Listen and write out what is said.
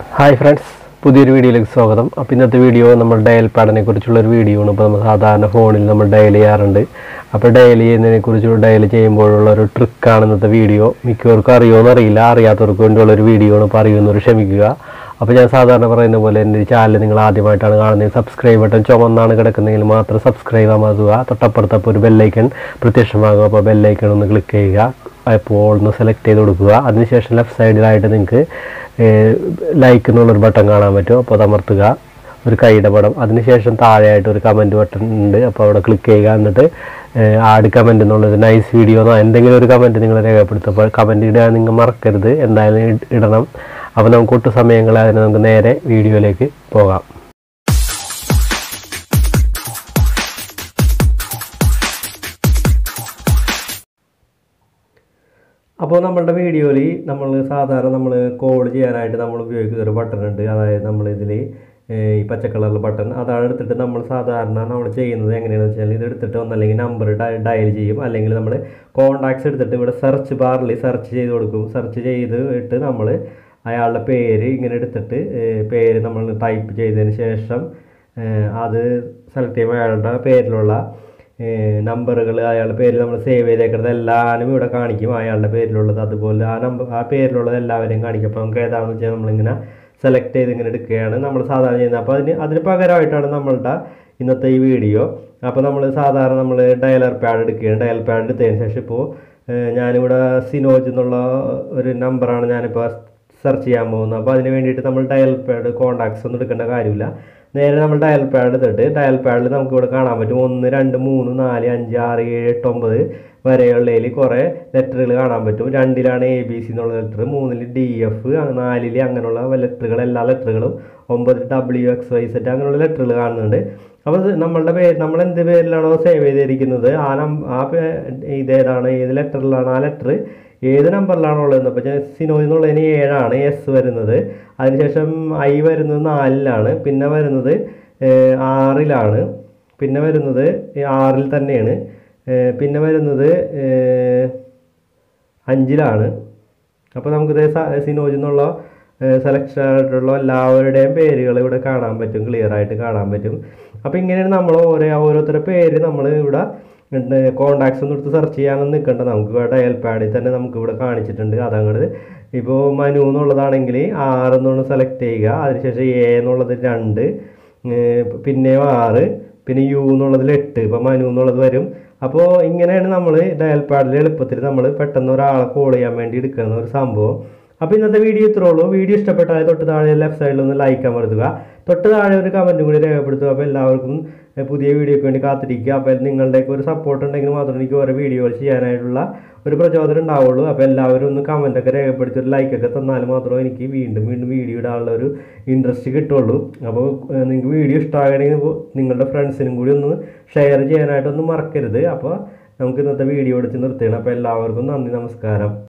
hi friends പുതിയൊരു വീഡിയോയിലേക്ക് സ്വാഗതം അപ്പോൾ ഇന്നത്തെ വീഡിയോ നമ്മൾ ഡയൽ പാഡിനെ കുറിച്ചുള്ള ഒരു വീഡിയോ ആണ് ഇപ്പോൾ നമ്മൾ സാധാരണ ഫോണിൽ നമ്മൾ ഡയൽ ചെയ്യാറുണ്ട് അപ്പോൾ ഡയൽ ചെയ്യുന്നതിനെ കുറിച്ചുള്ള ഡയൽ ചെയ്യുമ്പോഴുള്ള ഒരു ട്രിക്കാണ് ഇന്നത്തെ വീഡിയോ മിക്കവർക്കും അറിയുമോ അറിയില്ല അറിയാത്തവർക്ക് വേണ്ടിയുള്ള ഒരു വീഡിയോ ആണ് അപ്പോൾ അറിയുന്നവർ ക്ഷമിക്കുക അപ്പോൾ ഞാൻ സാധാരണ പറയുന്ന പോലെ എൻ്റെ ചാനൽ നിങ്ങൾ ആദ്യമായിട്ടാണ് കാണുന്നത് സബ്സ്ക്രൈബ് ബട്ടൺ ചുമന്നാണ് കിടക്കുന്നതെങ്കിൽ മാത്രം സബ്സ്ക്രൈബ് ആകുക തൊട്ടപ്പുറത്തപ്പോൾ ഒരു ബെല്ലൈക്കൺ പ്രത്യക്ഷമാകും അപ്പോൾ ബെല്ലൈക്കൺ ഒന്ന് ക്ലിക്ക് ചെയ്യുക അപ്പോൾ ഒന്ന് സെലക്ട് ചെയ്ത് കൊടുക്കുക അതിനുശേഷം ലെഫ്റ്റ് സൈഡിലായിട്ട് നിങ്ങൾക്ക് ലൈക്ക് എന്നുള്ളൊരു ബട്ടൺ കാണാൻ പറ്റും അപ്പോൾ അത് അമർത്തുക ഒരു കൈയുടെ പടം അതിനുശേഷം താഴെയായിട്ട് ഒരു കമൻറ്റ് ബട്ടൺ ഉണ്ട് അപ്പോൾ അവിടെ ക്ലിക്ക് ചെയ്യുക എന്നിട്ട് ആഡ് കമൻറ്റ് എന്നുള്ളത് നൈസ് വീഡിയോ എന്നോ എന്തെങ്കിലും ഒരു കമൻറ്റ് നിങ്ങൾ രേഖപ്പെടുത്തുക അപ്പോൾ കമൻറ്റ് ഇടാൻ നിങ്ങൾ മറക്കരുത് എന്തായാലും ഇട- ഇടണം അപ്പോൾ നമുക്ക് ഒട്ടു സമയങ്ങളെ അതിന് നമുക്ക് നേരെ വീഡിയോയിലേക്ക് പോകാം അപ്പോൾ നമ്മളുടെ വീഡിയോയിൽ നമ്മൾ സാധാരണ നമ്മൾ കോൾ ചെയ്യാനായിട്ട് നമ്മൾ ഉപയോഗിക്കുന്ന ഒരു ബട്ടൺ ഉണ്ട് അതായത് നമ്മൾ ഇതിൽ ഈ പച്ച കളറിലെ ബട്ടൺ അതാണ് എടുത്തിട്ട് നമ്മൾ സാധാരണ നമ്മൾ ചെയ്യുന്നത് എങ്ങനെയാണെന്ന് വെച്ചാൽ ഇത് എടുത്തിട്ട് ഒന്നല്ലെങ്കിൽ നമ്പർ ഡയൽ ചെയ്യും അല്ലെങ്കിൽ നമ്മൾ കോണ്ടാക്ട്സ് എടുത്തിട്ട് ഇവിടെ സെർച്ച് ബാറിൽ സെർച്ച് ചെയ്ത് കൊടുക്കും സെർച്ച് ചെയ്ത് ഇട്ട് നമ്മൾ അയാളുടെ പേര് ഇങ്ങനെ എടുത്തിട്ട് ഏഹ് പേര് നമ്മൾ ടൈപ്പ് ചെയ്തതിന് ശേഷം ഏഹ് അത് സെലക്ട് ചെയ്യുമ്പോൾ അയാളുടെ പേരിലുള്ള നമ്പറുകൾ അയാളുടെ പേര് നമ്മൾ സേവ് ചെയ്തേക്കുന്നത് എല്ലാവരും ഇവിടെ കാണിക്കും അയാളുടെ പേരിലുള്ളത് അതുപോലെ ആ നമ്പർ ആ പേരിലുള്ളത് എല്ലാവരെയും കാണിക്കും അപ്പോൾ നമുക്ക് ഏതാണെന്ന് വെച്ചാൽ നമ്മളിങ്ങനെ സെലക്ട് ചെയ്ത് ഇങ്ങനെ എടുക്കുകയാണ് നമ്മൾ സാധാരണ ചെയ്യുന്നത് അപ്പോൾ അതിന് അതിന് പകരമായിട്ടാണ് നമ്മളുടെ ഇന്നത്തെ ഈ വീഡിയോ അപ്പോൾ നമ്മൾ സാധാരണ നമ്മൾ ഡയലർ പാഡ് എടുക്കുകയാണ് ഡയൽ പാഡ് എടുത്തതിന് ശേഷം ഇപ്പോൾ ഞാനിവിടെ സിനോജ് എന്നുള്ള ഒരു നമ്പറാണ് ഞാനിപ്പോൾ സെർച്ച് ചെയ്യാൻ പോകുന്നത് അപ്പോൾ അതിന് വേണ്ടിയിട്ട് നമ്മൾ ഡയൽ പാഡ് കോണ്ടാക്ട്സ് ഒന്നും എടുക്കേണ്ട കാര്യമില്ല നേരെ നമ്മൾ ഡയൽ പാഡ് എടുത്തിട്ട് ഡയൽ പാഡിൽ നമുക്ക് ഇവിടെ കാണാൻ പറ്റും ഒന്ന് രണ്ട് മൂന്ന് നാല് അഞ്ച് ആറ് ഏഴ് എട്ട് ഒമ്പത് വരെയുള്ളതിൽ കുറേ ലെറ്ററുകൾ കാണാൻ പറ്റും രണ്ടിലാണ് എ ബി സി എന്നുള്ള ലെറ്റർ മൂന്നിൽ ഡി എഫ് നാലിൽ അങ്ങനെയുള്ള ലെറ്ററുകൾ എല്ലാ ലെറ്ററുകളും ഒമ്പത് ഡബ്ല്യു എക്സ് വൈ സെറ്റ് അങ്ങനെയുള്ള ലെറ്ററുകൾ കാണുന്നുണ്ട് അപ്പോൾ ഇത് നമ്മളുടെ പേര് നമ്മൾ എന്ത് പേരിലാണോ സേവ് ചെയ്തിരിക്കുന്നത് ആ നം ആ പേ ഇതേതാണ് ഏത് ലെറ്ററിലാണ് ആ ലെറ്റർ ഏത് നമ്പറിലാണോ ഉള്ളത് അപ്പോൾ സിനോ എന്നുള്ളതിന് ഏഴാണ് എസ് വരുന്നത് അതിനുശേഷം ഐ വരുന്നത് നാലിലാണ് പിന്നെ വരുന്നത് ഏഹ്, ആറിലാണ് പിന്നെ വരുന്നത് ആറിൽ തന്നെയാണ് ഏഹ്, പിന്നെ വരുന്നത് ഏഹ്, അഞ്ചിലാണ് അപ്പോൾ നമുക്കിത് സ- സിനോജ് എന്നുള്ള സെലക്ഷൻ ആയിട്ടുള്ള എല്ലാവരുടെയും പേരുകൾ ഇവിടെ കാണാൻ പറ്റും ക്ലിയർ ആയിട്ട് കാണാൻ പറ്റും അപ്പോൾ ഇങ്ങനെയാണ് നമ്മൾ ഓരോ ഓരോരുത്തരുടെ പേര് നമ്മൾ ഇവിടെ കോണ്ടാക്ട്സ് ഒന്നും എടുത്ത് സെർച്ച് ചെയ്യാനൊന്നും നിൽക്കണ്ട നമുക്ക് ഇവിടെ ഡയൽ പാഡിൽ തന്നെ നമുക്ക് ഇവിടെ കാണിച്ചിട്ടുണ്ട് അതങ്ങോട്ട് ഇപ്പോൾ മനു എന്നുള്ളതാണെങ്കിൽ ആറ് എന്നുള്ള സെലക്ട് ചെയ്യുക അതിനുശേഷം എ എന്നുള്ളത് രണ്ട് ഏർ പിന്നെയും ആറ് പിന്നെ യു എന്നുള്ളതിൽ എട്ട് ഇപ്പോൾ മനു എന്നുള്ളത് വരും അപ്പോൾ ഇങ്ങനെയാണ് നമ്മൾ ഡയൽ പാഡിൽ എളുപ്പത്തിൽ നമ്മൾ പെട്ടെന്ന് ഒരാളെ കോൾ ചെയ്യാൻ വേണ്ടി എടുക്കുന്ന ഒരു സംഭവം അപ്പോൾ ഇന്നത്തെ വീഡിയോ ഇത്രേ ഉള്ളൂ വീഡിയോ ഇഷ്ടപ്പെട്ടാൽ തൊട്ട് താഴെ ലെഫ്റ്റ് സൈഡിൽ ഒന്ന് ലൈക്ക് അമർത്തുക തൊട്ട് താഴെ ഒരു കമൻറ്റും കൂടി രേഖപ്പെടുത്തുക അപ്പോൾ എല്ലാവർക്കും ഏർ പുതിയ വീഡിയോയ്ക്ക് വേണ്ടി കാത്തിരിക്കുക അപ്പോൾ നിങ്ങളുടെയൊക്കെ ഒരു സപ്പോർട്ട് ഉണ്ടെങ്കിൽ മാത്രമേ എനിക്ക് ഓരോ വീഡിയോകൾ ചെയ്യാനായിട്ടുള്ള ഒരു പ്രചോദനം ഉണ്ടാവുള്ളൂ അപ്പോൾ എല്ലാവരും ഒന്ന് കമൻറ്റൊക്കെ രേഖപ്പെടുത്തി ഒരു ലൈക്കൊക്കെ തന്നാൽ മാത്രമേ എനിക്ക് വീണ്ടും വീണ്ടും വീഡിയോ ഇടാനുള്ള ഒരു ഇൻട്രസ്റ്റ് കിട്ടുള്ളൂ അപ്പോൾ ഏർ നിങ്ങൾക്ക് വീഡിയോ ഇഷ്ടമാകണമെങ്കിൽ നിങ്ങളുടെ ഫ്രണ്ട്സിനും കൂടി ഒന്ന് ഷെയർ ചെയ്യാനായിട്ടൊന്നും മറക്കരുത് അപ്പോൾ നമുക്ക് ഇന്നത്തെ വീഡിയോ എടുത്ത് നിർത്തുകയാണ് അപ്പോൾ എല്ലാവർക്കും നന്ദി നമസ്കാരം